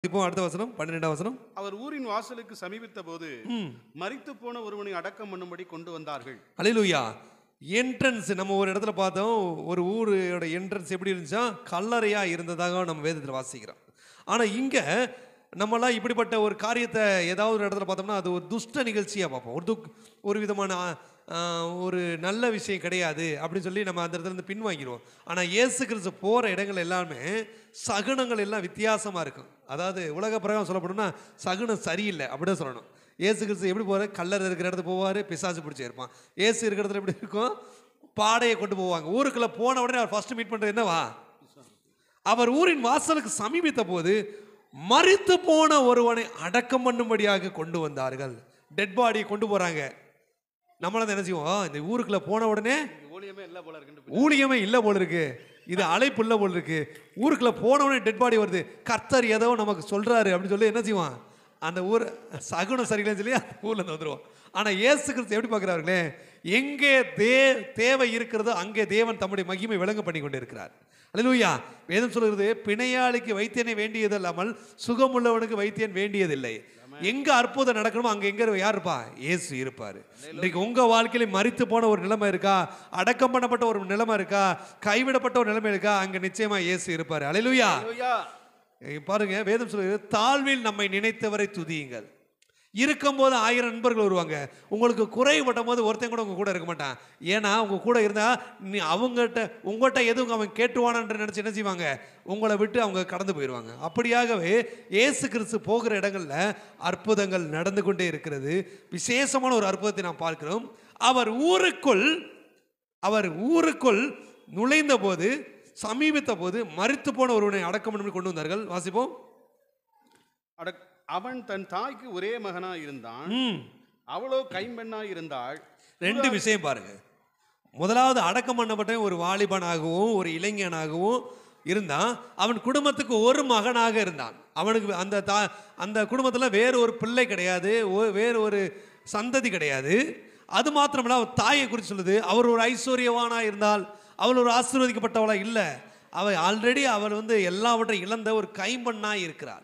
வாசிப்போம் அடுத்த வசனம் பன்னிரெண்டாம் வசனம் அவர் ஊரின் வாசலுக்கு சமீபித்த போது மரித்து போன ஒருவனை அடக்கம் பண்ணும்படி கொண்டு வந்தார்கள் அலையிலுயா என்ட்ரன்ஸ் நம்ம ஒரு இடத்துல பார்த்தோம் ஒரு ஊரோட என்ட்ரன்ஸ் எப்படி இருந்துச்சா கல்லறையா இருந்ததாக நம்ம வேதத்தில் வாசிக்கிறோம் ஆனால் இங்கே நம்மலாம் இப்படிப்பட்ட ஒரு காரியத்தை ஏதாவது ஒரு இடத்துல பார்த்தோம்னா அது ஒரு துஷ்ட நிகழ்ச்சியாக பார்ப்போம் ஒரு துக் ஒரு விதமான ஆ, ஒரு நல்ல விஷயம் கிடையாது அப்படின்னு சொல்லி நம்ம அந்த இடத்துல இருந்து பின்வாங்கிடுவோம் ஆனால் இயேசு கிறிஸ்து போகிற இடங்கள் எல்லாமே சகுனங்கள் எல்லாம் வித்தியாசமாக இருக்கும் அதாவது உலக பிரகாரம் சொல்லப்படும்னா சகுனம் சரியில்லை அப்படிதான் சொல்லணும் ஏசு கிறிஸ்து எப்படி போவார் கல்லர் இருக்கிற இடத்துக்கு போவார் பிசாசு பிடிச்சி இருப்பான் ஏசு இருக்கிற இடத்துல எப்படி இருக்கும் பாடையை கொண்டு போவாங்க ஊருக்குள்ள போன உடனே அவர் ஃபர்ஸ்ட் மீட் பண்ணுறது என்னவா அவர் ஊரின் வாசலுக்கு சமீபித்த போது மரித்து போன ஒருவனை அடக்கம் பண்ணும்படியாக கொண்டு வந்தார்கள் டெட் பாடியை கொண்டு போறாங்க நம்மளாம் என்ன செய்வோம் இந்த ஊருக்குள்ள போன உடனே இது ஊழியமே இல்லை போல இருக்குன்னு ஊழியமே இல்லை போல இருக்கு இது அழைப்பு இல்லை போல இருக்கு ஊருக்குள்ள போனவனே டெட் பாடி வருது கர்த்தர் ஏதோ நமக்கு சொல்றாரு அப்படின்னு சொல்லி என்ன செய்வான் அந்த ஊர் சகுனம் சரியில்லைன்னு சொல்லி அந்த ஊர்ல இருந்து வந்துருவான் ஆனா இயேசு கிறிஸ்து எப்படி பார்க்கிறார்களே எங்கே தே தேவை இருக்கிறதோ அங்கே தேவன் தம்முடைய மகிமை விளங்க பண்ணி கொண்டு இருக்கிறார் அல்லேலூயா வேதம் சொல்கிறது பிணையாளிக்கு வைத்தியனை வேண்டியது இல்லாமல் சுகமுள்ளவனுக்கு வைத்தியன் வேண்டியதில்லை எங்க அற்புதம் நடக்கணுமோ அங்க எங்க யார் இருப்பா இயேசு இருப்பாரு இன்னைக்கு உங்க வாழ்க்கையில மரித்து போன ஒரு நிலைமை இருக்கா அடக்கம் பண்ணப்பட்ட ஒரு நிலைமை இருக்கா கைவிடப்பட்ட ஒரு நிலைமை இருக்கா அங்க நிச்சயமா இயேசு இருப்பாரு அலையிலுயா ஹalleluya. பாருங்க வேதம் சொல்லுகிறது தாழ்வில் நம்மை நினைத்தவரை துதியுங்கள் இருக்கும்போது ஆயிரம் நண்பர்கள் வருவாங்க உங்களுக்கு குறைபட்டும் போது ஒருத்தன் கூட உங்க கூட இருக்க மாட்டான் ஏன்னா உங்க கூட இருந்தா நீ அவங்ககிட்ட உங்கள்கிட்ட எதுவும் அவன் கேட்டுவானன்று நினைச்சு என்ன செய்வாங்க உங்களை விட்டு அவங்க கடந்து போயிடுவாங்க அப்படியாகவே இயேசு கிறிஸ்து போகிற இடங்கள்ல அற்புதங்கள் நடந்து கொண்டே இருக்கிறது விசேஷமான ஒரு அற்புதத்தை நாம் பார்க்கிறோம் அவர் ஊருக்குள் அவர் ஊருக்குள் நுழைந்த போது சமீபித்த போது மரித்து போன ஒருவனை அடக்கம் பண்ணி கொண்டு வந்தார்கள் வாசிப்போம் அடக் அவன் தன் தாய்க்கு ஒரே மகனா இருந்தான் ம் அவளோ கைம்பெண்ணா இருந்தாள் ரெண்டு விஷயம் பாருங்க முதலாவது அடக்கம் பண்ணப்பட்ட ஒரு வாலிபனாகவும் ஒரு இளைஞனாகவும் இருந்தான் அவன் குடும்பத்துக்கு ஒரு மகனாக இருந்தான் அவனுக்கு அந்த தா அந்த குடும்பத்தில் வேறு ஒரு பிள்ளை கிடையாது ஒ- வேறு ஒரு சந்ததி கிடையாது அது மாத்திரமல்ல அவன் தாயை குறித்து சொல்லுது அவர் ஒரு ஐஸ்வர்யவானா இருந்தால் அவள் ஒரு ஆசீர்வதிக்கப்பட்டவளா இல்லை அவள் ஆல்ரெடி அவள் வந்து எல்லாவற்றையும் இழந்த ஒரு கைம்பண்ணா இருக்கிறாள்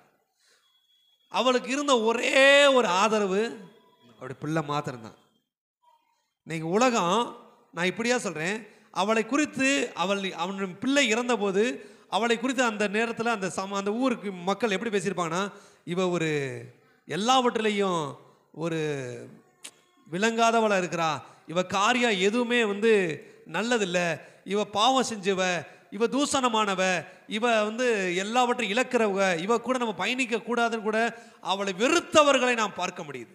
அவளுக்கு இருந்த ஒரே ஒரு ஆதரவு அவருடைய பிள்ளை மாத்திரம்தான் இன்னைக்கு உலகம் நான் இப்படியா சொல்கிறேன் அவளை குறித்து அவள் அவன் பிள்ளை இறந்தபோது அவளை குறித்து அந்த நேரத்தில் அந்த சம அந்த ஊருக்கு மக்கள் எப்படி பேசியிருப்பாங்கன்னா இவ ஒரு எல்லாவற்றிலையும் ஒரு விளங்காதவளா இருக்கிறா இவ காரியம் எதுவுமே வந்து நல்லதில்ல இவ பாவம் செஞ்சவ இவ தூசணமானவ இவ வந்து எல்லாவற்றையும் இழக்கிறவ இவ கூட நம்ம பயணிக்க கூடாதுன்னு கூட அவளை வெறுத்தவர்களை நாம் பார்க்க முடியுது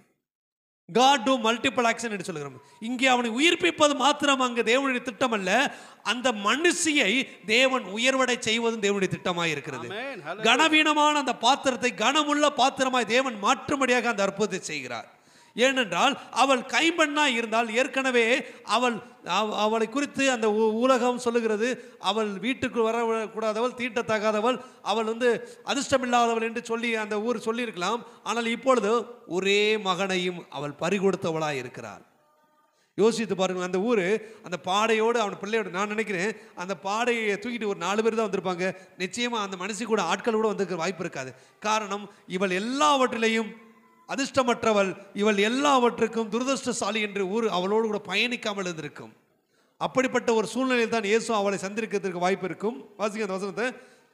காட் டூ மல்டிபிள் ஆக்ஷன் என்று சொல்லுகிறோம் இங்கே அவனை உயிர்ப்பிப்பது மாத்திரம் அங்கு தேவனுடைய திட்டம் அல்ல அந்த மனுஷியை தேவன் உயர்வடை செய்வதும் தேவனுடைய திட்டமாய் இருக்கிறது Amen. Hallelujah. கனவீனமான அந்த பாத்திரத்தை கனமுள்ள பாத்திரமாய் தேவன் மாற்றும்படியாக அந்த அற்புதத்தை செய்கிறார் ஏனென்றால் அவள் கைம்பெண்ணா இருந்தால் ஏற்கனவே அவள் அவ- அவளை குறித்து அந்த உ- உலகம் சொல்லுகிறது அவள் வீட்டுக்கு வரக்கூடாதவள் தீட்டத்தகாதவள் அவள் வந்து அதிர்ஷ்டமில்லாதவள் என்று சொல்லி அந்த ஊர் சொல்லியிருக்கலாம் ஆனால் இப்பொழுது ஒரே மகனையும் அவள் பறிகொடுத்தவளாய் இருக்கிறாள் யோசித்து பாருங்க அந்த ஊர் அந்த பாடையோடு அவன் பிள்ளையோடு நான் நினைக்கிறேன் அந்த பாடையை தூக்கிட்டு ஒரு நாலு பேர் தான் வந்திருப்பாங்க நிச்சயமாக அந்த மனுஷி கூட ஆட்கள் கூட வந்திருக்க வாய்ப்பு இருக்காது காரணம் இவள் எல்லாவற்றிலையும் அதிர்ஷ்டமற்றவள் இவள் எல்லாவற்றுக்கும் துரதிருஷ்டசாலி என்று ஊர் அவளோடு கூட பயணிக்காமல் இருந்திருக்கும் அப்படிப்பட்ட ஒரு சூழ்நிலையில் தான் இயேசு அவளை சந்திருக்கிறதுக்கு வாய்ப்பு இருக்கும் வாசிங்க அந்த வசனத்தை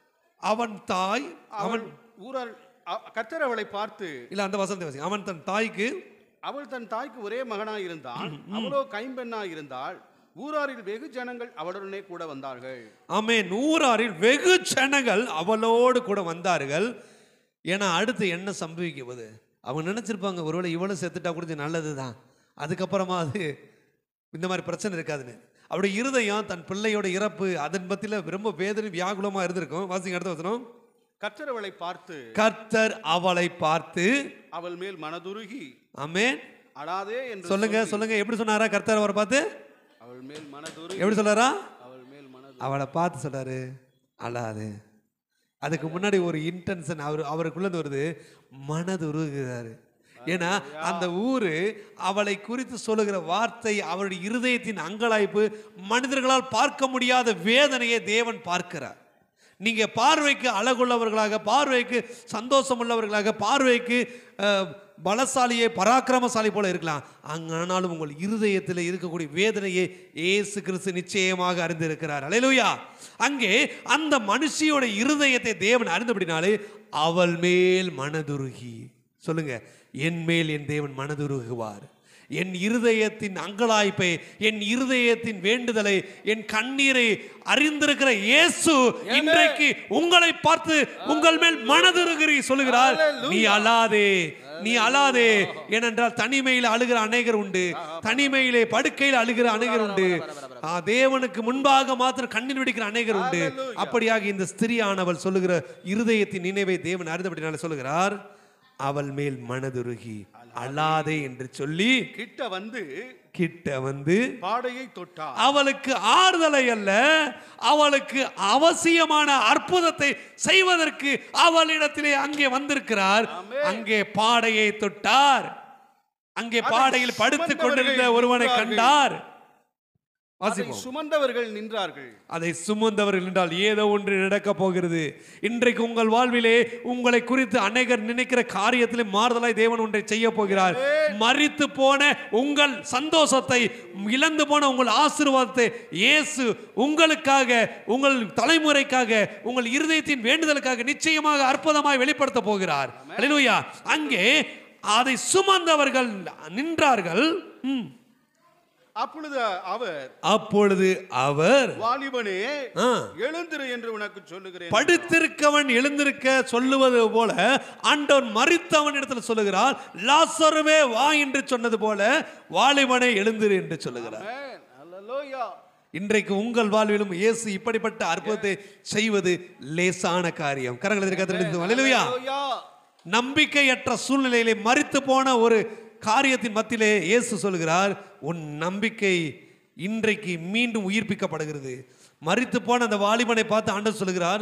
அவன் தாய் அவன் ஊரார் அ- கர்த்தர் அவளை பார்த்து இல்லை அந்த வசனத்தை வாசிங்க அவன் தன் தாய்க்கு அவள் தன் தாய்க்கு ஒரே மகனா இருந்தாள் அவளோ கைம்பெண்ணா இருந்தாள் ஊராரில் வெகு ஜனங்கள் அவளுடனே கூட வந்தார்கள் ஆமே நூறாரில் வெகு ஜனங்கள் அவளோடு கூட வந்தார்கள் ஏன்னா அடுத்து என்ன சம்பவிக்குவது அவங்க நினைச்சிருப்பாங்க ஒருவேளை இவளும் செத்துட்டா கூட நல்லது தான் அதுக்கப்புறமா அது இந்த மாதிரி பிரச்சனை இருக்காதுன்னு அவருடைய இருதயம் தன் பிள்ளையோட இறப்பு அதன் பத்தியில் ரொம்ப வேதனை வியாகுலமா இருந்திருக்கும் வாசிங்க அடுத்த வசனம் கர்த்தர் அவளை பார்த்து கர்த்தர் அவளை பார்த்து அவள் மேல் மனதுருகி ஆமென் அழாதே என்று சொல்லுங்க சொல்லி, சொல்லுங்க எப்படி சொன்னாரா கர்த்தர் அவரை பார்த்து அவள் மேல் மனதுருகி எப்படி சொன்னாரா அவள் மேல் மனது அவளை பார்த்து சொல்றாரு அழாது அதுக்கு முன்னாடி ஒரு இன்டென்ஷன் அவர் அவருக்குள்ள இருந்து வருது மனது உருகுகிறாரு ஏன்னா அந்த ஊரு அவளை குறித்து சொல்லுகிற வார்த்தை அவருடைய இருதயத்தின் அங்கலாய்ப்பு மனிதர்களால் பார்க்க முடியாத வேதனையை தேவன் பார்க்கிறார் நீங்க பார்வைக்கு அழகுள்ளவர்களாக பார்வைக்கு சந்தோஷம் உள்ளவர்களாக பார்வைக்கு அஹ், பலசாலியே பராக்கிரமசாலி போல இருக்கலாம் அங்கானாலும் உங்கள் இருதயத்தில் இருக்கக்கூடிய வேதனையை இயேசு கிறிஸ்து நிச்சயமாக அறிந்திருக்கிறார் அல்லேலூயா அங்கே அந்த மனுஷியோட இருதயத்தை தேவன் அறிந்தபடினாலே அவள் மேல் மனதுருகி சொல்லுங்க என் மேல் என் தேவன் மனதுருகுவார் என் இருதயத்தின் அங்கலாய்ப்பை என் இருதயத்தின் வேண்டுதலை என் கண்ணீரை அறிந்திருக்கிற இயேசு இன்றைக்கு உங்களை பார்த்து உங்கள் மேல் மனதுருகிறி சொல்லுகிறார் நீ அழாதே நீ அழாதே ஏனென்றால் தனிமையில் அழுகிற அநேகர் உண்டு தனிமையிலே படுக்கையில் அழுகிற அநேகர் உண்டு ஆ, தேவனுக்கு முன்பாக மாத்திரம் கண்ணீர் வெடிக்கிற அநேகர் உண்டு அப்படியாக இந்த ஸ்திரியானவள் சொல்லுகிற இருதயத்தின் நினைவை தேவன் அறிந்தபடினால சொல்லுகிறார் அவள் மேல் மனதுருகி அழாதே என்று சொல்லி கிட்ட வந்து கிட்ட வந்து பாடையை தொட்டார் அவளுக்கு ஆறுதலை அல்ல அவளுக்கு அவசியமான அற்புதத்தை செய்வதற்கு அவளிடத்திலே அங்கே வந்திருக்கிறார் அங்கே பாடையை தொட்டார் அங்கே பாடையில் படுத்துக் கொண்டிருந்த ஒருவனை கண்டார் அதை வாசிப்போம் சுமந்தவர்கள் நின்றார்கள் அதை சுமந்தவர்கள் என்றால் ஏதோ ஒன்று நடக்கப் போகிறது இன்றைக்கு உங்கள் வாழ்விலே உங்களை குறித்து அநேகர் நினைக்கிற காரியத்திலே மாறுதலாய் தேவன் ஒன்றை செய்ய போகிறார் மறித்து போன உங்கள் சந்தோஷத்தை இழந்து போன உங்கள் ஆசீர்வாதத்தை இயேசு உங்களுக்காக உங்கள் தலைமுறைக்காக உங்கள் இருதயத்தின் வேண்டுதலுக்காக நிச்சயமாக அற்புதமாய் வெளிப்படுத்த போகிறார் அல்லேலூயா அங்கே அதை சுமந்தவர்கள் நின்றார்கள் ம். அப்பொழுது அவர் அப்பொழுது அவர் வாலிபனே ஆ. எழுந்திரு என்று உனக்கு சொல்லுகிறேன் படுத்திருக்கவன் எழுந்திருக்க சொல்லுவது போல ஆண்டவன் மறித்தவன் இடத்துல சொல்லுகிறார் லாசருவே வா என்று சொன்னது போல வாலிபனை எழுந்திரு என்று சொல்லுகிறார் ஆமென். அல்லேலூயா. இன்றைக்கு உங்கள் வாழ்விலும் இயேசு இப்படிப்பட்ட அற்புதத்தை செய்வது லேசான காரியம் கரங்களை கத்திரடித்து அல்லேலூயா அல்லேலூயா. நம்பிக்கையற்ற சூழ்நிலையிலே மறித்து போன ஒரு காரியத்தின் மத்தியிலே இயேசு சொல்கிறார் உன் நம்பிக்கை இன்றைக்கு மீண்டும் உயிர்ப்பிக்கப்படுகிறது மறித்து போன அந்த வாலிபனை பார்த்து ஆண்டவர் சொல்கிறார்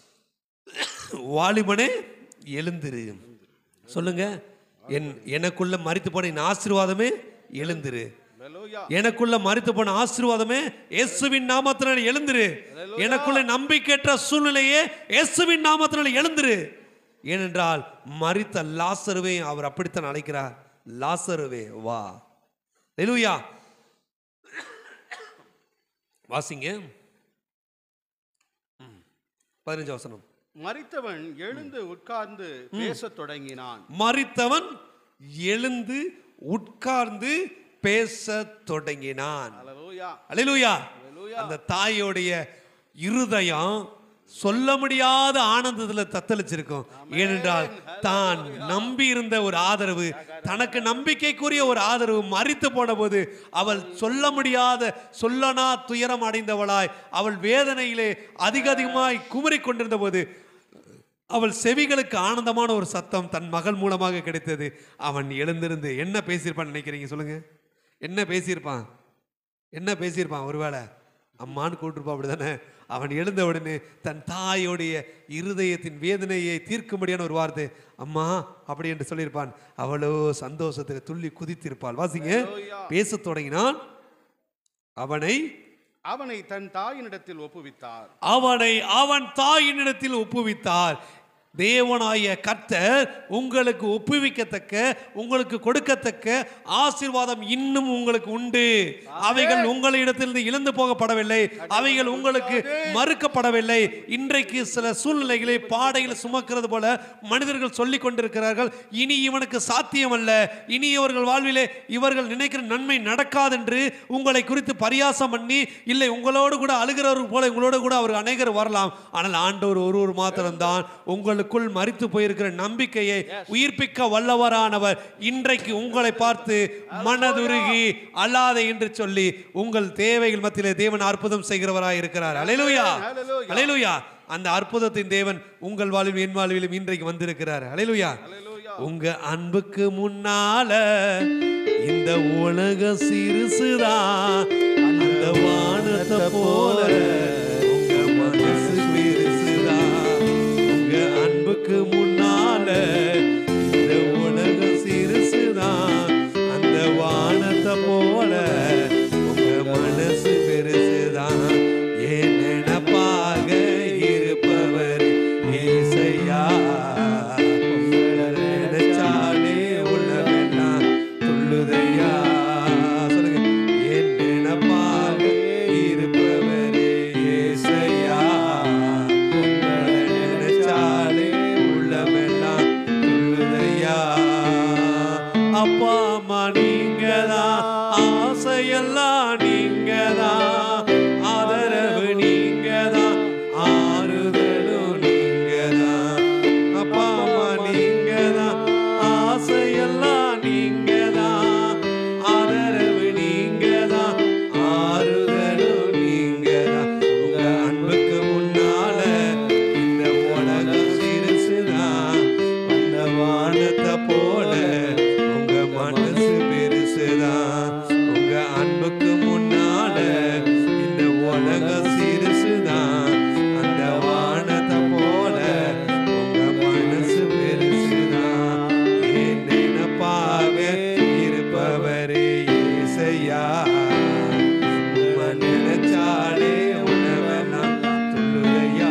வாலிபனே எழுந்திரு சொல்லுங்க என் எனக்குள்ள மறித்து போன என் ஆசீர்வாதமே எழுந்திரு அல்லேலூயா. எனக்குள்ள மறித்து போன ஆசீர்வாதமே இயேசுவின் நாமத்தினால் எழுந்திரு எனக்குள்ள நம்பிக்கையற்ற சூழ்நிலையே இயேசுவின் நாமத்தினால் எழுந்திரு ஏனென்றால் மறித்த லாசருவே அவர் அப்படித்தான் அழைக்கிறார் லாசருவே வா லெலுயா வாசிங்க ம். பதினஞ்சு வசனம் மரித்தவன் எழுந்து உட்கார்ந்து பேசத் தொடங்கினான் மறித்தவன் எழுந்து உட்கார்ந்து பேசத் தொடங்கினான் அல்லேலூயா. அல்லேலூயா அல்லேலூயா. அந்த தாயோடைய இருதயம் சொல்ல முடியாத ஆனந்தத்துல தத்தளிச்சிருக்கும் ஏனென்றால் தான் நம்பி இருந்த ஒரு ஆதரவு தனக்கு நம்பிக்கைக்குரிய ஒரு ஆதரவு மறித்து போன போது அவள் சொல்ல முடியாத சொல்லனா துயரம் அடைந்தவளாய் அவள் வேதனையிலே அதிக அதிகமாய் குமரிக் கொண்டிருந்த போது அவள் செவிகளுக்கு ஆனந்தமான ஒரு சத்தம் தன் மகள் மூலமாக கிடைத்தது அவன் எழுந்திருந்து என்ன பேசியிருப்பான்னு நினைக்கிறீங்க சொல்லுங்க என்ன பேசியிருப்பான் என்ன பேசியிருப்பான் ஒருவேளை அம்மான்னு கூப்பிட்டுருப்பான் அப்படிதானே அவன் எழுந்த உடனே தன் தாயோடைய இருதயத்தின் வேதனையை தீர்க்கும்படியான ஒரு வார்த்தை அம்மா அப்படி என்று சொல்லியிருப்பான் அவளோ சந்தோஷத்தில் துள்ளி குதித்திருப்பாள் வாசிங்க பேசத் தொடங்கினான் அவனை அவனை தன் தாயினிடத்தில் ஒப்புவித்தார் அவனை அவன் தாயினிடத்தில் ஒப்புவித்தார் தேவனாய கர்த்தர் உங்களுக்கு ஒப்புவிக்கத்தக்க உங்களுக்கு கொடுக்கத்தக்க ஆசீர்வாதம் இன்னும் உங்களுக்கு உண்டு அவைகள் உங்களிடத்திலிருந்து இழந்து போகப்படவில்லை அவைகள் உங்களுக்கு மறுக்கப்படவில்லை இன்றைக்கு சில சூழ்நிலைகளை பாடையில் சுமக்கிறது போல மனிதர்கள் சொல்லிக் கொண்டிருக்கிறார்கள் இனி இவனுக்கு சாத்தியமல்ல இனி இவர்கள் வாழ்விலே இவர்கள் நினைக்கிற நன்மை நடக்காதென்று உங்களை குறித்து பரியாசம் பண்ணி இல்லை உங்களோடு கூட அழுகிறவர் போல உங்களோடு கூட அவர் அநேகர் வரலாம் ஆனால் ஆண்டவர் ஒருவர் மாத்திரம்தான் உங்களுக்குள் மறித்து போயிருக்கிற நம்பிக்கையை உயிர்ப்பிக்க வல்லவரானவர் இன்றைக்கு உங்களை பார்த்து மனதுருகி அல்லாத என்று சொல்லி உங்கள் தேவைகள் மத்தியிலே தேவன் அற்புதம் செய்கிறவராய் இருக்கிறார் அலையிலுயா Hallelujah. அலையிலுயா அந்த அற்புதத்தின் தேவன் உங்கள் வாழ்விலும் என் வாழ்விலும் இன்றைக்கு வந்திருக்கிறார் அலையிலுயா அல்லேலூயா. உங்க அன்புக்கு முன்னால இந்த உலக சிறுசுதான் அந்த வானத்தை போல உங்க மனசு பெருசுதான் உங்க அன்புக்கு முன்னால இந்த உலக சிறுசுதான் அந்த வானத்தை போல உங்க மனசு பெருசுதான் ஏன் நினப்பாக இருப்பவர் அம்மா நீங்க தான் ஆசையெல்லாம் நீங்க தான் ஆதரவு நீங்க தான் ஆறுதலும் நீங்க தான் அப்பா அம்மா நீங்க தான் ஆசையெல்லாம் நீங்க தான் ஆதரவு நீங்க தான் ஆறுதலும் நீங்க தான் உங்க அன்புக்கு முன்னால இந்த உலகம் சிறுசுதான் அந்த வானத்தை போல உங்க மனசு பெருசுதான் உங்க அன்புக்கு முன்னால இந்த உலகம் சிறுசுதான் அந்த வானத்தை போல உங்க மனசு பெருசுதான் என் நினைப்பாக இருப்பவரே இசையா உம்மை நினைச்சாலே உணவெல்லாம் சொல்லுதையா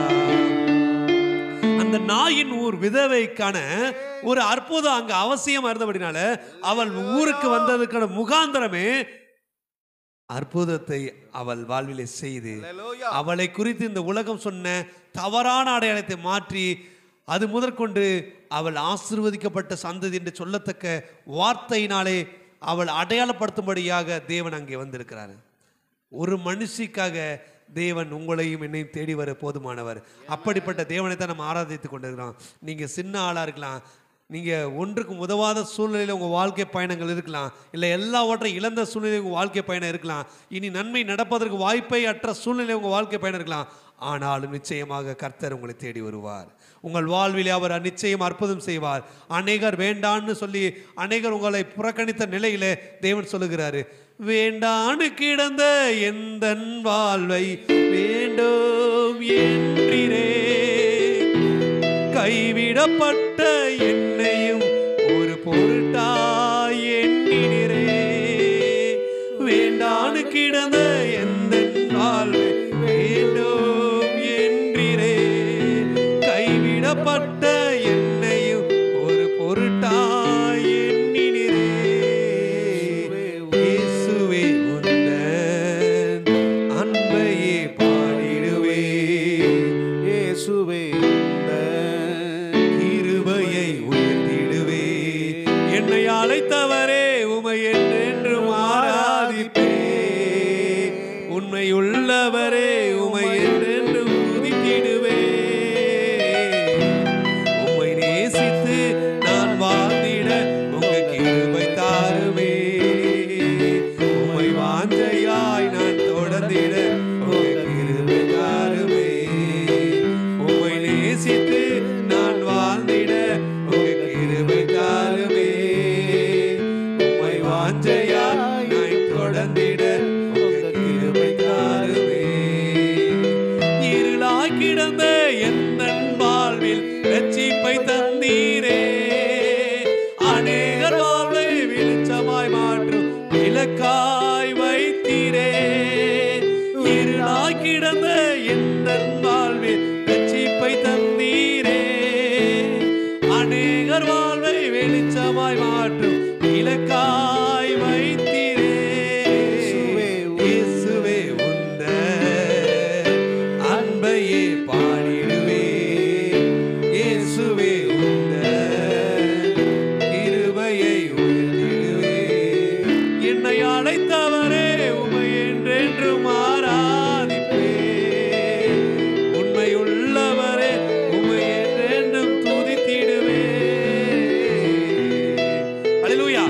அந்த நாயின் ஊர் விதவைக்கான ஒரு அற்புதம் அங்க அவசியமா இருந்தபடினால அவள் ஊருக்கு வந்ததுக்கான முகாந்திரமே அற்புதத்தை அவள் வாழ்விலே செய்து Hallelujah. அவளை குறித்து இந்த உலகம் சொன்ன தவறான அடையாளத்தை மாற்றி அது முதற்கொண்டு அவள் ஆசிர்வதிக்கப்பட்ட சந்ததி என்று சொல்லத்தக்க வார்த்தையினாலே அவள் அடையாளப்படுத்தும்படியாக தேவன் அங்கே வந்திருக்கிறார் ஒரு மனுஷிக்காக தேவன் உங்களையும் என்னையும் தேடி வர போதுமானவர் அப்படிப்பட்ட தேவனை தான் நம்ம ஆராதித்து கொண்டிருக்கிறோம் நீங்கள் சின்ன ஆளாக இருக்கலாம் நீங்கள் ஒன்றுக்கும் உதவாத சூழ்நிலையில் உங்கள் வாழ்க்கை பயணங்கள் இருக்கலாம் இல்லை எல்லாவற்றையும் இழந்த சூழ்நிலை உங்கள் வாழ்க்கை பயணம் இருக்கலாம் இனி நன்மை நடப்பதற்கு வாய்ப்பை அற்ற சூழ்நிலை உங்கள் வாழ்க்கை பயணம் இருக்கலாம் ஆனாலும் நிச்சயமாக கர்த்தர் உங்களை தேடி வருவார் உங்கள் வாழ்விலே அவர் நிச்சயம் அற்புதம் செய்வார் அநேகர் வேண்டான்னு சொல்லி அநேகர் உங்களை புறக்கணித்த நிலையிலே தேவன் சொல்லுகிறாரு வேண்டான்னு கிடந்த எந்த வாழ்வை வேண்டும் என்றிரே கைவிடப்பட்ட என்னையும் ஒரு பொருட்டாய் எண்ணினரே வேண்டான்னு கிடந்த எந்த வாழ்வை வேண்டும் என்றிரே கைவிடப்பட்ட என்னையும் ஒரு பொருட்டாய் எண்ணினரே இயேசுவே உந்தன் அன்பையே பாடிடுவே இயேசுவே கிருபையை உயர்த்திடுவே என்னை அழைத்தவரே உமை என்றென்று ஆராதிப்பே உண்மை உள்ளவரே உமை என்றென்று துதித்திடுவே உம்மை நேசித்து நான் வாழ்ந்திட உங்க கிருபை தாருவே உம்மை வாஞ்சையாய் நான் தொடர்ந்திட உங்க கிருபை தாருவே உம்மை நேசித்து நான் வாழ்ந்திட உங்க கிருபை தாருவே உம்மை வாஞ்சையாய் நான் தொடர்ந்திட உங்க கிருபை தாருவே இருளாய் கிடந்த எந்தன் வாழ்வில் ரட்சிப்பை தந்தீரே அநேகர் வாழ்வை வெளிச்சமாய் மாற்றும் இலக்காய் வைத்தீரே இருளாய் கிடந்த எந்தன் வாழ்வில் ரட்சிப்பை தந்தீரே அநேகர் வாழ்வை வெளிச்சமாய் மாற்றும் இலக்காய் வைத்தீரே இயேசுவே, இயேசுவே உந்த அன்பையே பாடிடுவே இயேசுவே உந்த கிருபையை உயர்த்திடுவே என்னை அழைத்தவரே உமை என்றென்றும் ஆராதிப்பே உண்மையுள்ளவரே உமை என்றென்றும் துதித்திடுவே அல்லேலூயா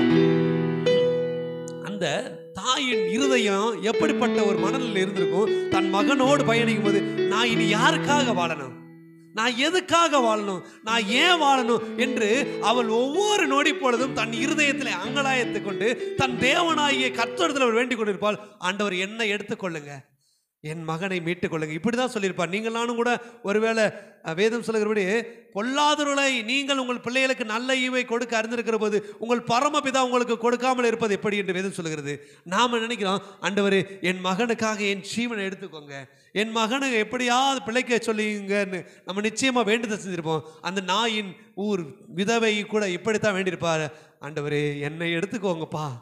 அந்த தாயின் இருதயம் எப்படிப்பட்ட ஒரு மனநிலையில் இருந்திருக்கும் தன் மகனோடு பயணிக்கும் போது நான் இனி யாருக்காக வாழணும் நான் எதுக்காக வாழணும் நான் ஏன் வாழணும் என்று அவள் ஒவ்வொரு நொடி பொழுதும் தன் இருதயத்தில் அங்கலாயத்தை கொண்டு தன் தேவனாகிய கர்த்தரிடத்தில் அவர் வேண்டிக் கொண்டிருப்பாள் ஆண்டவர் என்னை எடுத்துக்கொள்ளுங்க என் மகனை மீட்டுக் கொள்ளுங்க இப்படி தான் சொல்லியிருப்பார் நீங்கள் நானும் கூட ஒருவேளை அஹ், வேதம் சொல்லுகிறபடி பொல்லாதருளை நீங்கள் உங்கள் பிள்ளைகளுக்கு நல்ல ஈவை கொடுக்க அறிந்திருக்கிற போது உங்கள் பரமபிதா உங்களுக்கு கொடுக்காமல் இருப்பது எப்படி என்று வேதம் சொல்லுகிறது நாம் நினைக்கிறோம் ஆண்டவர் என் மகனுக்காக என் ஜீவனை எடுத்துக்கோங்க என் மகனை எப்படியாவது பிழைக்க சொல்லிங்கன்னு நம்ம நிச்சயமாக வேண்டுதல் செஞ்சிருப்போம் அந்த நாயின் ஊர் விதவை கூட இப்படித்தான் வேண்டியிருப்பார் ஆண்டவரே என்னை எடுத்துக்கோங்கப்பா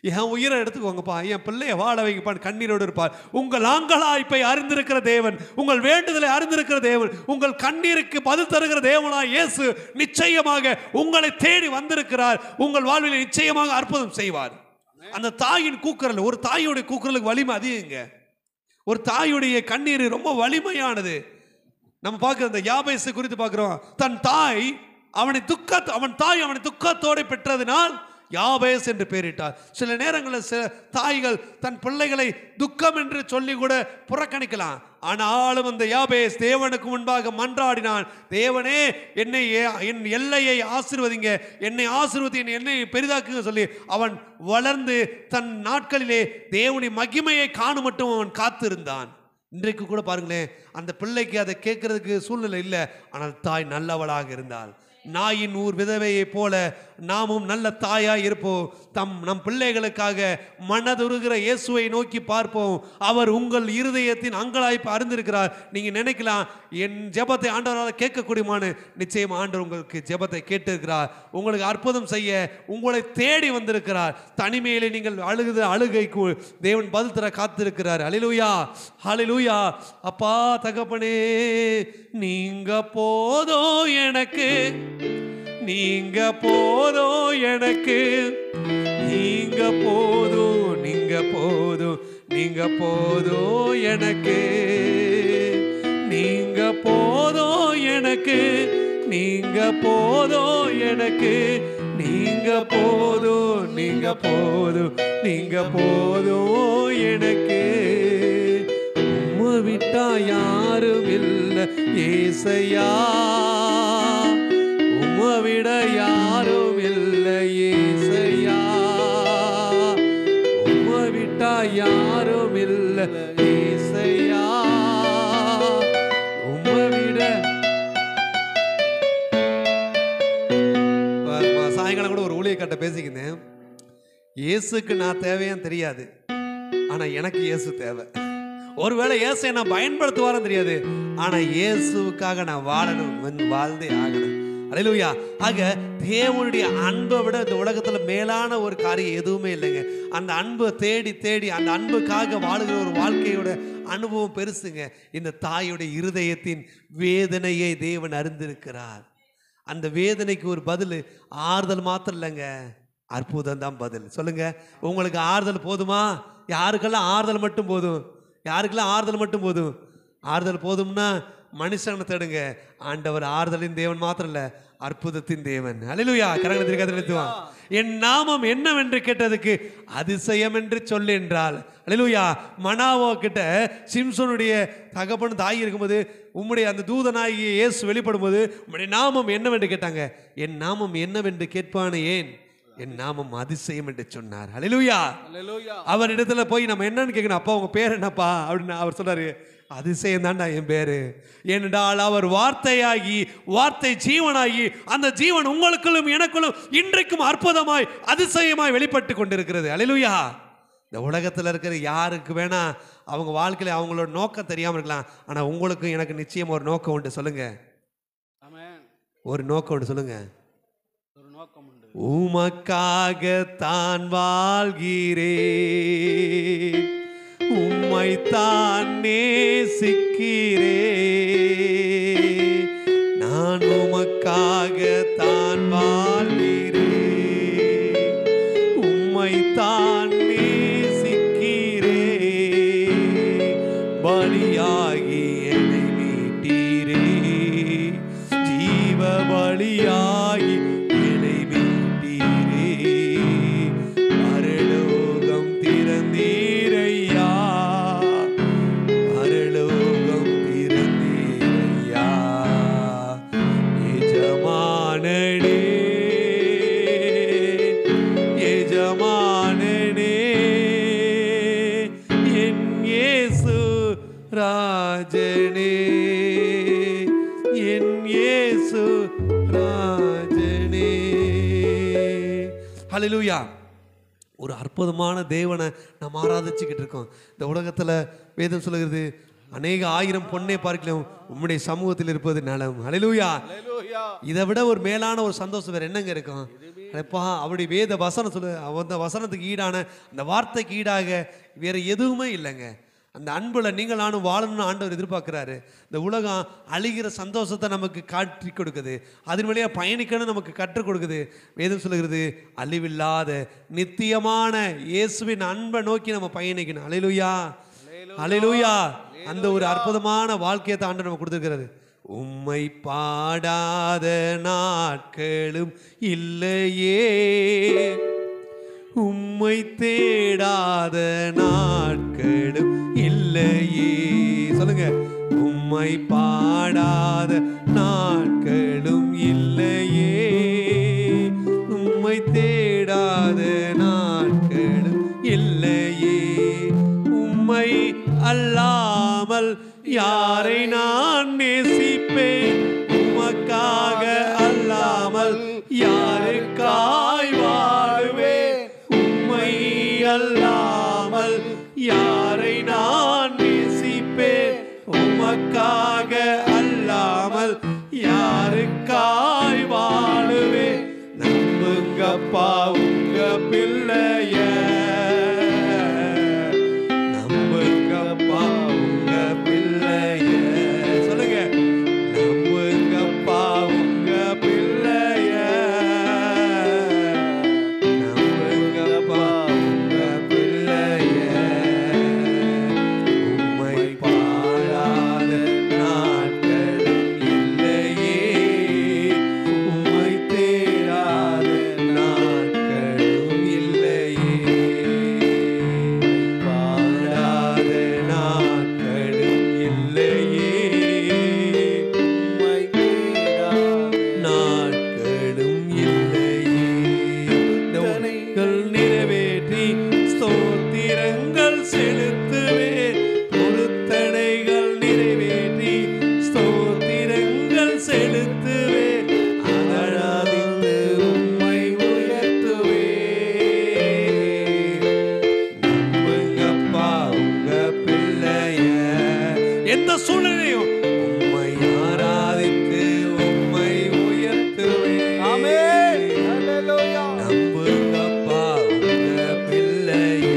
என் உயிரை எடுத்துக்கோங்கப்பா என் பிள்ளைய வாழ வைங்கப்பான்னு கண்ணீரோடு இருப்பார் உங்கள் ஆங்கலாய்ப்பை அறிந்திருக்கிற தேவன் உங்கள் வேண்டுதலை அறிந்திருக்கிற தேவன் உங்கள் கண்ணீருக்கு பதில் தருகிற தேவனாய் இயேசு நிச்சயமாக உங்களை தேடி வந்திருக்கிறார் உங்கள் வாழ்வில் நிச்சயமாக அற்புதம் செய்வார் அந்த தாயின் கூக்குரல் ஒரு தாயோடைய கூக்குரலுக்கு வலிமை அதிகங்க ஒரு தாயுடைய கண்ணீர் ரொம்ப வலிமையானது நம்ம பார்க்குற இந்த யாபேசு குறித்து பார்க்குறோம் தன் தாய் அவனை துக்க அவன் தாய் அவனை துக்கத்தோடு பெற்றதினால் யாபேஸ் என்று பெயரிட்டார் சில நேரங்களில் சில தாய்கள் தன் பிள்ளைகளை துக்கம் என்று சொல்லி கூட புறக்கணிக்கலாம் ஆனாலும் அந்த யாபேஸ் தேவனுக்கு முன்பாக மன்றாடினான் தேவனே என்னை ஏ- என் எல்லையை ஆசீர்வதிங்க என்னை ஆசீர்வதி என் என்னை பெரிதாக்குங்க சொல்லி அவன் வளர்ந்து தன் நாட்களிலே தேவனுடைய மகிமையை காணும் மட்டும் அவன் காத்திருந்தான் இன்றைக்கு கூட பாருங்களேன் அந்த பிள்ளைக்கு அதை கேட்கறதுக்கு சூழ்நிலை இல்லை ஆனால் தாய் நல்லவளாக இருந்தாள் நாயின் ஊர் விதவையைப் போல நாமும் நல்ல தாயாய் இருப்போம் தம் நம் பிள்ளைகளுக்காக மனதுருகிற இயேசுவை நோக்கி பார்ப்போம் அவர் உங்கள் இருதயத்தின் அங்கலாய்ப்பு அறிந்திருக்கிறார் நீங்க நினைக்கலாம் என் ஜெபத்தை ஆண்டவரால் கேட்கக்கூடியமானு நிச்சயம் ஆண்டவர் உங்களுக்கு ஜெபத்தை கேட்டிருக்கிறார் உங்களுக்கு அற்புதம் செய்ய உங்களை தேடி வந்திருக்கிறார் தனிமையிலே நீங்கள் அழுகுத அழுகைக்கு தேவன் பதில் தர காத்திருக்கிறார் அலிலூயா ஹalleluya அப்பா தகப்பனே நீங்க போதும் எனக்கு நீங்க போதும் எனக்கு நீங்க போதும் நீங்க போதும் நீங்க போதும் எனக்கு நீங்க போதும் எனக்கு நீங்க போதும் எனக்கு நீங்க போதும் நீங்க போதும் நீங்க போதும் எனக்கு உம்மை விட்டா யாரும் இல்ல ஏசையா உம்மை விட யாரும் இல்ல ஏசையா உம்மை விட்டா யாரும் இல்ல ஏசையா உம்மை விட பாரும்மா, சாயங்காலம் கூட ஒரு ஊழியக்காட்ட பேசிக்கினேன் இயேசுக்கு நான் தேவையான்னு தெரியாது ஆனா எனக்கு இயேசு தேவை ஒருவேளை இயேசை நான் பயன்படுத்துவாரன்னு தெரியாது ஆனா இயேசுவுக்காக நான் வாழணும் வந்து வாழ்ந்தே ஆகணும் அலையிலுயா ஆக தேவனுடைய அன்பை விட இந்த உலகத்துல மேலான ஒரு காரியம் எதுவுமே இல்லைங்க அந்த அன்பை தேடி தேடி அந்த அன்புக்காக வாழுகிற ஒரு வாழ்க்கையோட அனுபவம் பெருசுங்க இந்த தாயுடைய இருதயத்தின் வேதனையை தேவன் அறிந்திருக்கிறார் அந்த வேதனைக்கு ஒரு பதில் ஆறுதல் மாத்திரம் இல்லைங்க அற்புதம் தான் பதில் சொல்லுங்க உங்களுக்கு ஆறுதல் போதுமா யாருக்கெல்லாம் ஆறுதல் மட்டும் போதும் யாருக்கெல்லாம் ஆறுதல் மட்டும் போதும் ஆறுதல் போதும்னா மனுஷனை தேடுங்க ஆண்டவர் ஆறுதலின் தேவன் மாத்திரம் இல்ல அற்புதத்தின் தேவன் அலிலுயா கரங்களை திருக்கத்திருத்துவான் என் நாமம் என்னவென்று கேட்டதுக்கு அதிசயம் என்று சொல் என்றால் அலிலுயா மனாவோ கிட்ட சிம்சோனுடைய தகப்பன் தாய் இருக்கும்போது உம்முடைய அந்த தூதனாகிய இயேசு வெளிப்படும்போது உம்முடைய நாமம் என்னவென்று கேட்டாங்க என் நாமம் என்னவென்று கேட்பானே ஏன் என் நாமம் அதிசயம் என்று சொன்னார் அலிலுயா அல்லேலூயா அவர் இடத்துல போய் நம்ம என்னன்னு கேட்கணும் அப்பா உங்க பேர் என்னப்பா அப்படின்னு அவர் சொல்றாரு அதிசயம் தான்டா என் பேரு ஏனென்றால் அவர் வார்த்தையாகி வார்த்தை ஜீவனாகி அந்த ஜீவன் உங்களுக்குள்ளும் எனக்குள்ளும் இன்றைக்கும் அற்புதமாய் அதிசயமாய் வெளிப்பட்டு கொண்டிருக்கிறது அலிலுயா இந்த உலகத்தில் இருக்கிற யாருக்கு வேணா அவங்க வாழ்க்கையில அவங்களோட நோக்கம் தெரியாமல் இருக்கலாம் ஆனால் உங்களுக்கும் எனக்கு நிச்சயம் ஒரு நோக்கம் உண்டு சொல்லுங்க ஆமென் ஒரு நோக்கம் உண்டு சொல்லுங்க ஒரு நோக்கம் உண்டு உமக்காகத்தான் வாழ்கிறேன் உம்மைத்தான் நேசிக்கிறேன் நான் உமக்காகத்தான் வாழ்கிறேன் உம்மைத்தான் நேசிக்கிறேன் பலியாகி என்னை மீட்டீரே ஜீவ பலியாகி என்னை மீட்டீரே பரலோகம் திறந்தீரையா பரலோகம் திறந்தீரையா எஜமானனே எஜமானனே என் இயேசு ராஜனே என் இயேசு ராஜனே ஹalleluya ஒரு அற்புதமான தேவனை நாம் ஆராதிச்சுக்கிட்டு இருக்கோம் இந்த உலகத்தில் வேதம் சொல்லுகிறது அநேக ஆயிரம் பொண்ணை பார்க்கலாம் உம்முடைய சமூகத்தில் இருப்பது நலம் ஹalleluya அல்லேலூயா இதை விட ஒரு மேலான ஒரு சந்தோஷம் வேற என்னங்க இருக்கும் அடப்பா அவருடைய வேத வசனம் சொல்லு அந்த வசனத்துக்கு ஈடான அந்த வார்த்தைக்கு ஈடாக வேற எதுவுமே இல்லைங்க அந்த அன்புல நீங்கள் நானும் வாழணும்னு ஆண்டவர் எதிர்பார்க்குறாரு இந்த உலகம் அழிகிற சந்தோஷத்தை நமக்கு காட்டி கொடுக்குது அதன் வழியாக பயணிக்கணும் நமக்கு கற்றுக் கொடுக்குது வேதம் சொல்லுகிறது அழிவில்லாத நித்தியமான இயேசுவின் அன்பை நோக்கி நம்ம பயணிக்கணும் அலையிலுயா அலையிலுயா அந்த ஒரு அற்புதமான வாழ்க்கையை தான் ஆண்டவர் நமக்கு கொடுத்துருக்கிறாரு உம்மை பாடாத நாட்களும் இல்லையே உம்மை தேடாத நாட்களும் இல்லையே சொல்லுங்க உம்மை பாடாத நாட்களும் இல்லையே உம்மை தேடாத நாட்களும் இல்லையே உம்மை அல்லாமல் யாரை நான் நேசிப்பேன் உமக்காக அல்லாமல் யாருக்காய் வாழுவேன் உம்மை அல்லாமல் யாரை நான் நேசிப்பேன் உமக்காக அல்லாமல் யாருக்காய் வாழுவேன் நம்புங்கப்பா உங்க பிள்ளைய நம்புங்கப்பா உங்க பிள்ளைய சொல்லுங்க நம்புங்கப்பா உங்க பிள்ளைய நம்புங்கப்பா உங்க பிள்ளைய உம்மை பாழாத நாட்களும் இல்லையே உம்மை தேடாத நாட்களும் இல்லையே பாழாத நாட்களும் இல்லையே உம்மை தேடாத நாட்களும் இல்லையே தவணைகள் நிறைவேற்றி ஸ்தோத்திரங்கள் செலுத்துவேன் பொருத்தனைகள் நிறைவேற்றி ஸ்தோத்திரங்கள் செலுத்துவேன் அழாதித்து உம்மை உயர்த்துவேன் நம்புங்கப்பா உங்க பிள்ளைய எந்த சூழ்நிலையும் உம்மை ஆராதித்து உம்மை உயர்த்துவேன் ஆமென். ஹல்லேலூயா. நம்புங்கப்பா உங்க பிள்ளைய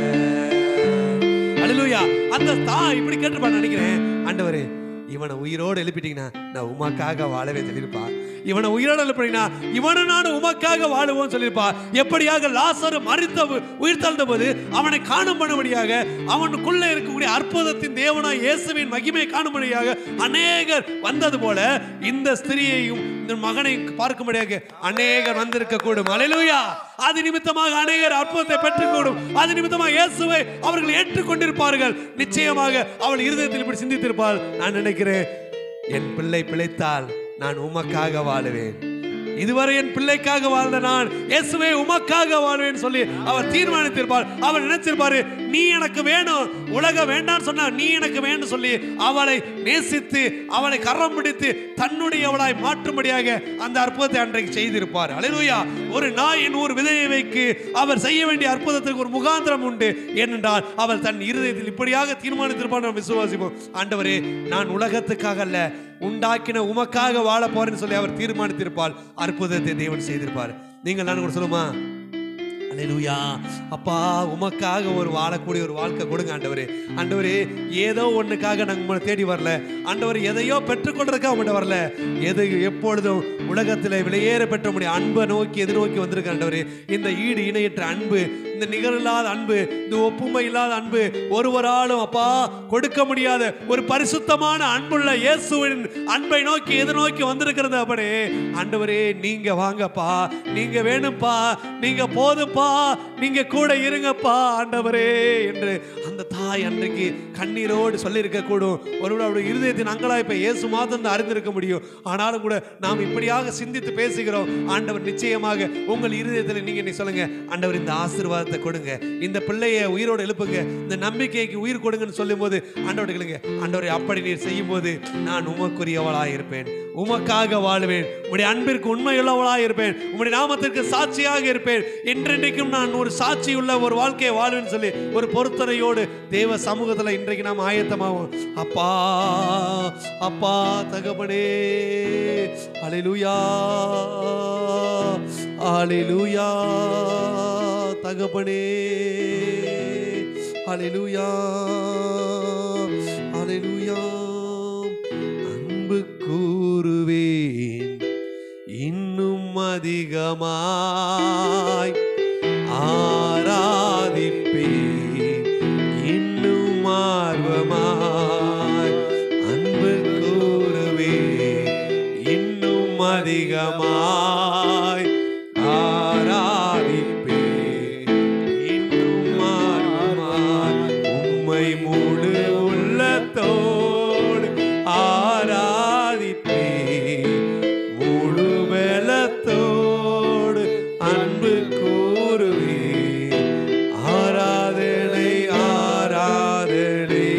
அல்லேலூயா அந்த தாய் இப்படி கேட்டுப்பா நினைக்கிறேன் ஆண்டவரே இவனை உயிரோடு எழுப்பிட்டீங்கன்னா நான் உமாக்காக வாழவே சொல்லியிருப்பா இவனை உயிரோடு எழுப்பினீங்கன்னா இவனை நான் உமக்காக வாழுவோம் சொல்லியிருப்பா எப்படியாக லாசரு மறித்த போ- உயிர் தழுந்த போது அவனை காணும் பண்ணும்படியாக அவனுக்குள்ள இருக்கக்கூடிய அற்புதத்தின் தேவனாய் இயேசுவின் மகிமை காணும்படியாக அநேகர் வந்தது போல இந்த ஸ்திரியையும் இந்த மகனை பார்க்கும்படியாக அநேகர் வந்திருக்க கூடும் அலையிலுயா அது நிமித்தமாக அநேகர் அற்புதத்தை பெற்றுக்கூடும் அது நிமித்தமாக இயேசுவை அவர்கள் ஏற்றுக்கொண்டிருப்பார்கள் நிச்சயமாக அவள் இருதயத்தில் இப்படி சிந்தித்திருப்பாள் நான் நினைக்கிறேன் என் பிள்ளை பிழைத்தால் நான் உமக்காக வாழுவேன் இதுவரை என் பிள்ளைக்காக வாழ்ந்த நான் இயேசுவே உமக்காக வாழ்வேன் சொல்லி அவர் தீர்மானித்திருப்பார் அவர் நினைச்சிருப்பாரு நீ எனக்கு வேணும் உலகம் வேண்டாம்னு சொன்னா நீ எனக்கு வேணும் சொல்லி அவளை நேசித்து அவளை கரம் பிடித்து தன்னுடையவளாய் மாற்றும்படியாக அந்த அற்புதத்தை அன்றைக்கு செய்திருப்பார் அலையா ஒரு நாயின் ஒரு விதையை வைக்கு அவர் செய்ய வேண்டிய அற்புதத்திற்கு ஒரு முகாந்திரம் உண்டு ஏனென்றால் அவர் தன் இருதயத்தில் இப்படியாக தீர்மானித்திருப்பார் நாம் விசுவாசிப்போம் ஆண்டவரே நான் உலகத்துக்காக அல்ல உண்டாக்கின உமக்காக வாழ போறேன்னு சொல்லி அவர் தீர்மானித்திருப்பால் அற்புதத்தை தேவன் செய்திருப்பார் நீங்கள் நான் கூட சொல்லுமா அல்லேலூயா அப்பா உமக்காக ஒரு வாழக்கூடிய ஒரு வாழ்க்கை கொடுங்க ஆண்டவரே ஆண்டவரே ஏதோ ஒண்ணுக்காக நாங்கள் உங்களை தேடி வரல ஆண்டவர் எதையோ பெற்றுக்கொள்றதுக்காக உங்கள்கிட்ட வரல எது எப்பொழுதும் உலகத்தில் விலையேற பெற்ற முடிய அன்பை நோக்கி எதிர்நோக்கி வந்திருக்க ஆண்டவரே இந்த ஈடு இணையற்ற அன்பு இந்த நிகரில்லாத அன்பு இந்த ஒப்புமை இல்லாத அன்பு ஒருவராலும் அப்பா கொடுக்க முடியாத ஒரு பரிசுத்தமான அன்புள்ள இயேசுவின் அன்பை நோக்கி எதிர்நோக்கி வந்திருக்கிறது அப்படி ஆண்டவரே நீங்க வாங்கப்பா நீங்க வேணும்ப்பா நீங்க போதும்ப்பா நீங்க கூட இருங்கப்பா ஆண்டவரே என்று அந்த தாய் அன்றைக்கு கண்ணீரோடு சொல்லியிருக்க கூடும் ஒருவேளை அவருடைய இருதயத்தின் அங்கலாய்ப்பை இயேசு மாதம் தான் அறிந்திருக்க முடியும் ஆனாலும் கூட நாம் இப்படியாக சிந்தித்து பேசுகிறோம் ஆண்டவர் நிச்சயமாக உங்கள் இருதயத்தில் நீங்க நீ சொல்லுங்க ஆண்டவர் இந்த ஆசீர்வாதத்தை கொடுங்க இந்த பிள்ளையை உயிரோடு எழுப்புங்க இந்த நம்பிக்கைக்கு உயிர் கொடுங்கன்னு சொல்லும்போது ஆண்டவர் கேளுங்க ஆண்டவரை அப்படி நீர் செய்யும்போது நான் உமக்குரியவளாய் இருப்பேன் உமக்காக வாழுவேன் உம்முடைய அன்பிற்கு உண்மையுள்ளவளாய் இருப்பேன் உம்முடைய நாமத்திற்கு சாட்சியாக இருப்பேன் என்றென்றைக்கும் நான் ஒரு சாட்சி உள்ள ஒரு வாழ்க்கையை வாழ்வேன்னு சொல்லி ஒரு பொருத்தனையோடு தேவ சமூகத்தில் இன்றைக்கு நாம் ஆயத்தமாவோம் அப்பா அப்பா தகப்பனே அலையிலுயா ஹalleluya தகப்பனே ஹalleluya ஹalleluya அன்பு கூறுவேன் இன்னும் அதிகமாய் ஆராதிப்பேன் இன்னும் ஆர்வமாய் அன்பு கூறுவேன் இன்னும் அதிகமாய் ஆராதிப்பேன் இன்னும் ஆர்வமாய் உம்மை முழு உள்ளத்தோடு ஆராதிப்பேன் முழு பலத்தோடு அன்பு கூறுவேன் ஆராதனை ஆராதனை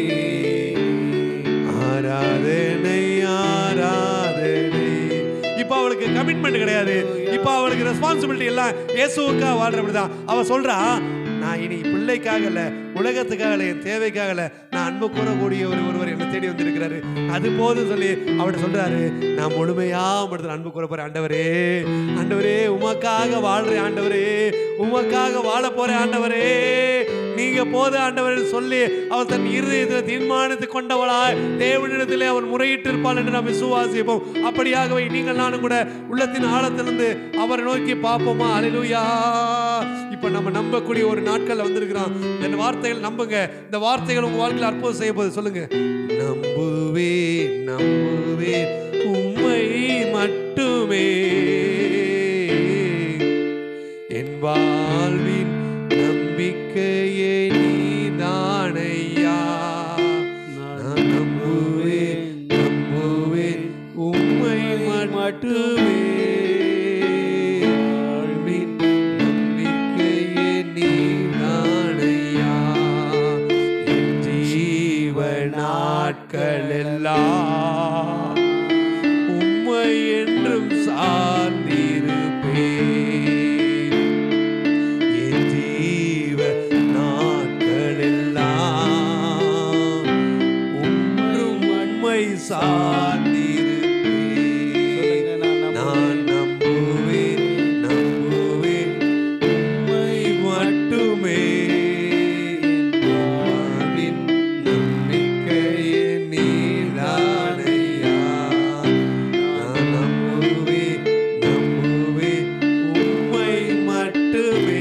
ஆராதனை ஆராதனை இப்போ அவளுக்கு கமிட்மெண்ட் கிடையாது இப்போ அவளுக்கு ரெஸ்பான்சிபிலிட்டி எல்லாம் இயேசுவுக்காக வாழ்றபடிதான் அவ சொல்றா நான் இனி பிள்ளைக்காக இல்ல உலகத்துக்காக இல்ல என் தேவைக்காக இல்ல நான் அன்பு கூறக்கூடிய ஒரு ஒருவர் என்னை தேடி வந்திருக்கிறாரு அது போதும் சொல்லி அவர்கிட்ட சொல்றாரு நான் முழுமையா உம்மிடத்தில் அன்பு கூற போறேன் ஆண்டவரே ஆண்டவரே உமக்காக வாழ்றேன் ஆண்டவரே உமக்காக வாழ போறேன் ஆண்டவரே நீங்க போது ஆண்டவர் சொல்லி அவர் தன் இருதயத்தில் தீர்மானித்து கொண்டவளாய் தேவனிடத்திலே அவர் முறையிட்டு இருப்பாள் என்று நாம் விசுவாசிப்போம் அப்படியாகவே நீங்கள் நானும் கூட உள்ளத்தின் ஆழத்திலிருந்து அவரை நோக்கி பார்ப்போமா அலையிலுயா இப்ப நம்ம நம்பக்கூடிய ஒரு நாட்கள்ல வந்திருக்கிறோம் இந்த வார்த்தைகள் நம்புங்க இந்த வார்த்தைகள் உங்க வாழ்க்கையில் அற்புதம் செய்ய போது சொல்லுங்க நம்புவேன் நம்புவேன் உண்மை மட்டுமே என் வாழ்வின் நம்பிக்கையே நீதானையா நான் நம்புவேன் நம்புவேன் உம்மை மட்டுமே வாழ்வின் நம்பிக்கையே நீதானையா என் ஜீவ நாட்கள் எல்லாம் உம்மை என்றும் சார்ந்திருப்பேன் என் ஜீவ நாட்களெல்லாம் ஒன்றும் உம்மை சார்ந்திருப்பேன் நான் நம்புவேன் நம்புவேன் உம்மை மட்டுமே வாழ்வின் நம்பிக்கையே நீதானையா நான் நம்புவேன் நம்புவேன் உம்மை மட்டுமே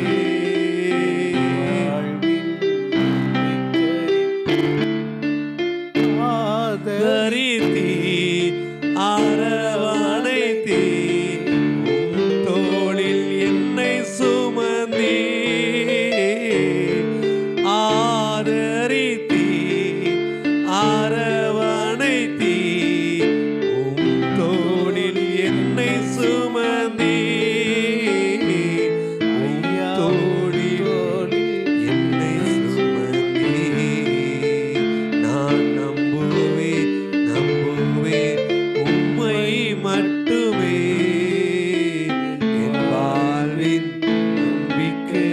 ஆதரித்தீ அரவணைத்தீ உம் தோளில் என்னை சுமந்தீ ஆதரித்தீ அரவணைத்தீ உம் தோளில் என்னை சுமந்தீ உம் தோளில் என்னை சுமந்தீ நான் நம்புவேன் நம்புவேன் உம்மை மட்டுமே என் வாழ்வின் நம்பிக்கை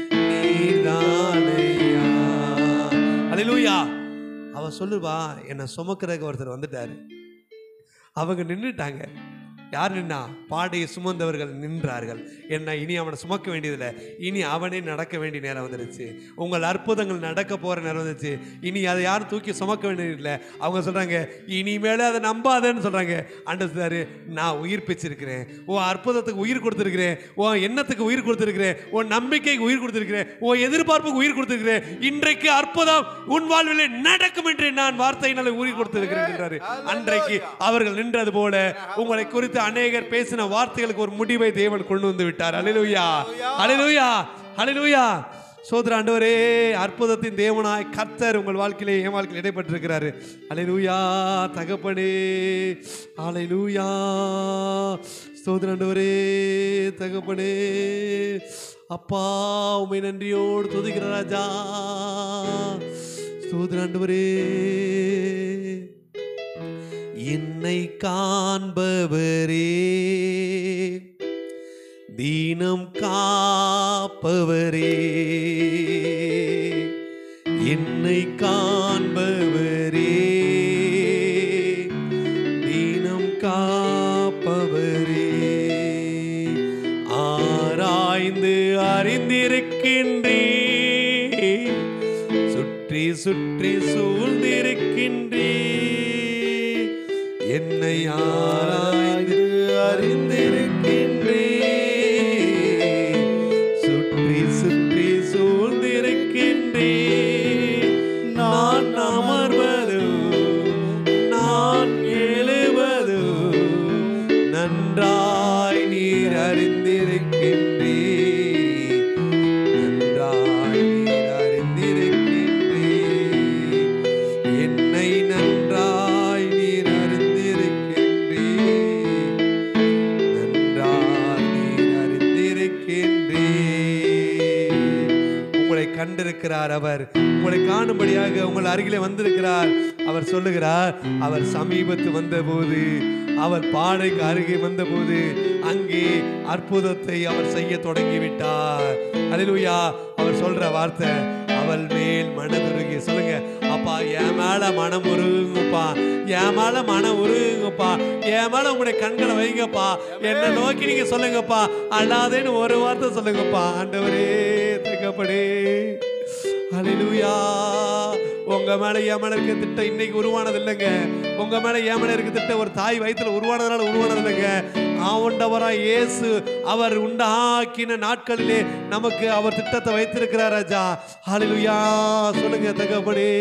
நீதானையா அல்லேலூயா அவ சொல்லுவா என்னை சுமக்கிறதுக்கு ஒருத்தர் வந்துட்டாரு அவங்க நின்றுட்டாங்க யார் நின்னா பாடையை சுமந்தவர்கள் நின்றார்கள் என்ன இனி அவனை சுமக்க வேண்டியதில்லை இனி அவனே நடக்க வேண்டிய நேரம் வந்துருச்சு உங்கள் அற்புதங்கள் நடக்க போகிற நேரம் வந்துருச்சு இனி அதை யாரும் தூக்கி சுமக்க வேண்டியதில்லை அவங்க சொல்கிறாங்க இனிமேலே அதை நம்பாதேன்னு சொல்கிறாங்க ஆண்டவர் நான் உயிர் பிச்சிருக்கிறேன் உன் அற்புதத்துக்கு உயிர் கொடுத்துருக்கிறேன் உன் எண்ணத்துக்கு உயிர் கொடுத்துருக்கிறேன் உன் நம்பிக்கைக்கு உயிர் கொடுத்துருக்கிறேன் உன் எதிர்பார்ப்புக்கு உயிர் கொடுத்துருக்கிறேன் இன்றைக்கு அற்புதம் உன் வாழ்விலே நடக்கும் என்று நான் வார்த்தையினால உயிர் கொடுத்திருக்கிறேன் என்றாரு அன்றைக்கு அவர்கள் நின்றது போல உங்களை குறித்து அநேகர் பேசின வார்த்தைகளுக்கு ஒரு முடிவை தேவன் கொண்டு வந்து விட்டார் அலிலுயா அலிலுயா அலிலுயா சோதர ஆண்டவரே அற்புதத்தின் தேவனாய் கர்த்தர் உங்கள் வாழ்க்கையிலே என் வாழ்க்கையில் இடைப்பட்டிருக்கிறாரு அலையூயா தகப்பனே அலையூயா சோதர ஆண்டவரே தகப்பனே அப்பா உமை நன்றியோடு துதிக்கிற ராஜா சோதர ஆண்டவரே என்னை காண்பவரே தீனம் காப்பவரே என்னை காண்பவரே தீனம் காப்பவரே ஆராய்ந்து அறிந்திருக்கின்றீ சுற்றி சுற்றி சூழ்ந்திருக்கின்றீ என்னை ஆராய்ந்து அறிந்திருக்கின்றீ சுற்றி சுற்றி சூழ்ந்திருக்கின்றீ நான் அமர்வது நான் எழுவது நன்றாய் நீர் அறிந்திருக்கின்றீ நன்றாய் நீர் அறிந்திருக்கின்றீ என்னை நன்றாய் நீர் அறிந்திருக்கின்றீ நன்றாய் நீர் அறிந்திருக்கின்றீ உங்களை கண்டிருக்கிறார் அவர் உங்களை காணும்படியாக உங்கள் அருகிலே வந்திருக்கிறார் அவர் சொல்லுகிறார் அவர் சமீபத்து வந்தபோது அவர் பாடைக்கு அருகே வந்தபோது அங்கே அற்புதத்தை அவர் செய்ய தொடங்கிவிட்டார் அல்லேலூயா அவர் சொல்ற வார்த்தை அவள் மேல் மனதுருகி சொல்லுங்க அப்பா என் மேல மனம் உருகுங்கப்பா என் மேல மனம் உருகுங்கப்பா என் மேல உங்களுடைய கண்களை வைங்கப்பா என்ன நோக்கி நீங்க சொல்லுங்கப்பா அல்லாதேன்னு ஒரு வார்த்தை சொல்லுங்கப்பா ஆண்டவரே தகப்படே ஹalleluya உங்க மேல என் மேல இருக்க திட்டம் இன்னைக்கு உருவானது இல்லைங்க உங்க மேல என் மேல இருக்க திட்டம் ஒரு தாய் வயித்துல உருவானதுனால உருவானது இல்லைங்க ஆண்டவரா இயேசு அவர் உண்டாக்கின நாட்களிலே நமக்கு அவர் திட்டத்தை வைத்திருக்கிறார் ராஜா ஹalleluya சொல்லுங்க தகப்படே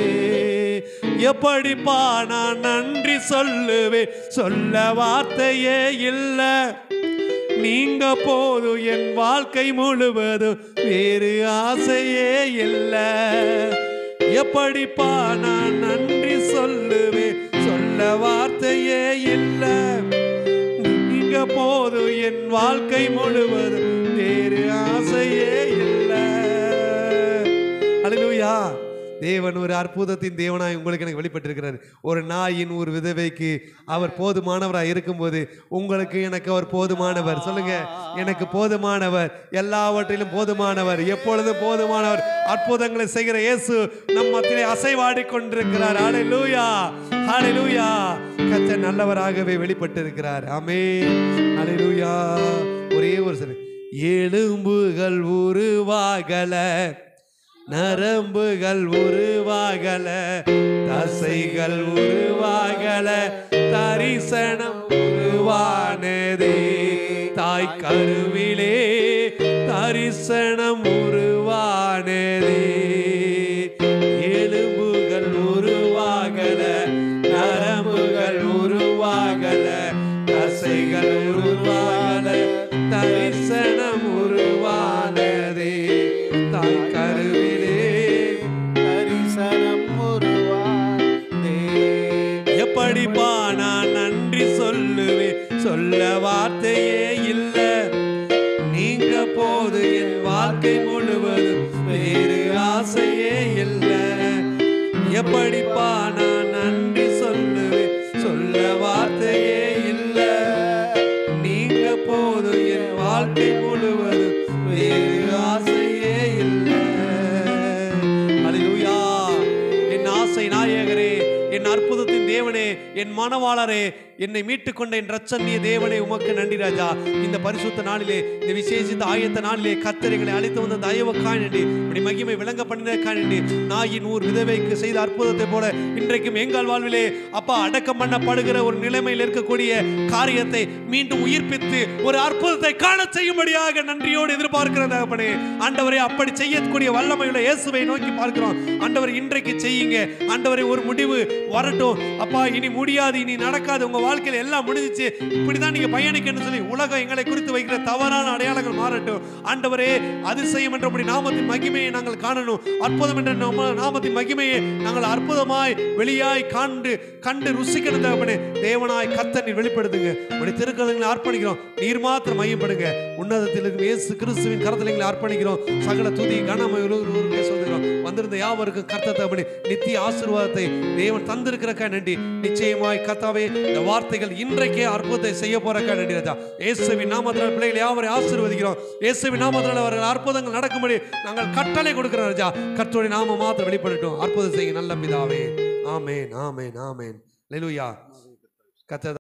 எப்படிப்பா நான் நன்றி சொல்லுவேன் சொல்ல வார்த்தையே இல்லை நீங்க போதும் என் வாழ்க்கை முழுவதும் வேறு ஆசையே இல்லை எப்படிப்பா நான் நன்றி சொல்லுவேன் சொல்ல வார்த்தையே இல்லை நீங்க போதும் என் வாழ்க்கை முழுவதும் வேறு ஆசையே இல்லை அல்லேலூயா தேவன் ஒரு அற்புதத்தின் தேவனாய் உங்களுக்கு எனக்கு வெளிப்பட்டிருக்கிறார் ஒரு நாயின் ஒரு விதவைக்கு அவர் போதுமானவராய் இருக்கும்போது உங்களுக்கு எனக்கு அவர் போதுமானவர் சொல்லுங்க எனக்கு போதுமானவர் எல்லாவற்றிலும் போதுமானவர் எப்பொழுதும் போதுமானவர் அற்புதங்களை செய்கிற இயேசு நம் மத்தியிலே அசைவாடி கொண்டிருக்கிறார் ஹalleluya ஹalleluya கர்த்தர் நல்லவராகவே வெளிப்பட்டிருக்கிறார் ஆமென் ஹalleluya ஒரே ஒரு சில எலும்புகள் உருவாகல நரம்புகள் உருவாகல தசைகள் உருவாகல தரிசனம் உருவானதே தாய் கருவிலே தரிசனம் உருவானதே எலும்புகள் உருவாகல நரம்புகள் உருவாகல தசைகள் உருவாகல தரிசனம் உருவானதே தாய் கருவிலே தரிசனம் உருவானதே. எப்படிப்பா நான் நன்றி சொல்லுவேன் சொல்ல வார்த்தையே இல்ல நீங்க போது என் வாழ்க்கை முழுவதும் வேறு ஆசையே இல்ல எப்படிப்பா நான் நன்றி சொல்லுவேன் சொல்ல வார்த்தையே இல்ல நீங்க போது என் வாழ்க்கை முழுவதும் வேறு ஆசையே இல்ல அல்லேலூயா என் ஆசை நாயகரே என் அற்புதத்தின் தேவனே என் மனவாளரே என்னை மீட்டுக் கொண்ட என் ரச்சன்னிய தேவனே உமக்கு நன்றி ராஜா இந்த பரிசுத்த நாளிலே இந்த விசேஷித்த ஆயத்த நாளிலே கத்தரைகளை அழைத்து வந்த தயவுக்காய் நன்றி இப்படி மகிமை விளங்க பண்ணினக்காய் நன்றி நாயின் ஊர் விதவைக்கு செய்த அற்புதத்தை போல இன்றைக்கும் எங்கள் வாழ்விலே அப்பா அடக்கம் பண்ணப்படுகிற ஒரு நிலைமையில் இருக்கக்கூடிய காரியத்தை மீண்டும் உயிர்ப்பித்து ஒரு அற்புதத்தை காண செய்யும்படியாக நன்றியோடு எதிர்பார்க்கிற தகப்பனே ஆண்டவரே அப்படி செய்யக்கூடிய வல்லமையுள்ள இயேசுவை நோக்கி பார்க்கிறோம் ஆண்டவர் இன்றைக்கு செய்யுங்க ஆண்டவரே ஒரு முடிவு வரட்டும் அப்பா இனி முடியாது இனி நடக்காது உங்க வாழ்க்கையில எல்லாம் முடிஞ்சிச்சு இப்படிதான் நீங்க பயணிக்கணும்னு சொல்லி உலகம் எங்களை குறித்து வைக்கிற தவறான அடையாளங்கள் மாறட்டும் ஆண்டவரே அதிசயம் என்ற உம்முடைய நாமத்தின் மகிமையை நாங்கள் காணணும் அற்புதம் என்ற நாம- நாமத்தின் மகிமையை நாங்கள் அற்புதமாய் வெளியாய் காண்டு கண்டு ருசிக்கணும் தகப்பனே தேவனாய் கர்த்தர் நீர் வெளிப்படுத்துங்க உடைய திருக்கரங்களை அர்ப்பணிக்கிறோம் நீர் மாத்திரம் மையப்படுங்க உன்னதத்தில் இருக்கும் இயேசு கிறிஸ்துவின் கரத்தில் எங்களை அர்ப்பணிக்கிறோம் சகல துதி கனமை ஒருவருக்கே சொல்லுகிறோம் வந்திருந்த யாவருக்கும் கர்த்தர் தகப்பனே நித்திய ஆசீர்வாதத்தை தேவன் தந்திருக்கிறக்கா நன்றி நிச்சயமாய் கர்த்தாவே இந்த வார்த்தைகள் இன்றைக்கே அற்புதத்தை செய்ய போறக்கா நன்றி ராஜா இயேசுவின் நாமத்தினால் பிள்ளைகளை யாவரை ஆசீர்வதிக்கிறோம் இயேசுவின் நாமத்தினால் அவர்கள் அற்புதங்கள் நடக்கும்படி நாங்கள் கட்டளை கொடுக்கிறோம் ராஜா கர்த்தருடைய நாம மாத்திரம் வெளிப்படட்டும் அற்புதம் செய்ய நல்ல பிதாவே ஆமேன் ஆமேன் ஆமேன் லெலுயா கர்த்தர்